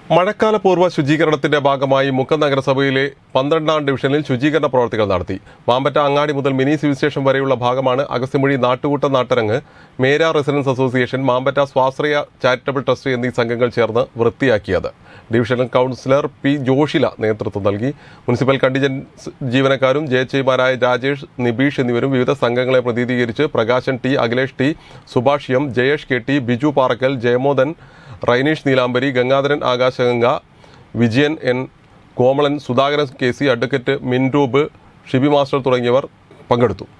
മഴക്കാല പൂർവ്വ ശുചീകരണത്തിന്റെ ഭാഗമായി മുക്കം നഗരസഭയിലെ പന്ത്രണ്ടാം ഡിവിഷനിൽ ശുചീകരണ പ്രവർത്തികൾ നടത്തി മാമ്പറ്റ അങ്ങാടി മുതൽ മിനി സിവിൽ സ്റ്റേഷൻ വരെയുള്ള ഭാഗമാണ് അഗസ്ത്യമൊഴി നാട്ടുകൂട്ട നാട്ടരങ്ങ് മേര റെസിഡൻസ് അസോസിയേഷൻ മാമ്പറ്റ സ്വാശ്രയ ചാരിറ്റബിൾ ട്രസ്റ്റ് എന്നീ സംഘങ്ങൾ ചേർന്ന് വൃത്തിയാക്കിയത് ഡിവിഷണൽ കൗൺസിലർ പി ജോഷില നേതൃത്വം നൽകി മുനിസിപ്പൽ കണ്ടിജൻസ് ജീവനക്കാരും ജയച്ചൈമാരായ രാജേഷ് നിബീഷ് എന്നിവരും വിവിധ സംഘങ്ങളെ പ്രതിനിധീകരിച്ച് Prakashan T Akhilesh T Subhash M Jayesh K T Biju Parakkal Jayamodan Raineesh Neelambari Gangadharan Akashaganga Vijayan N Komalan Sudhakaran K C advocate Minroob Shibi master തുടങ്ങിയവർ പങ്കെടുത്തു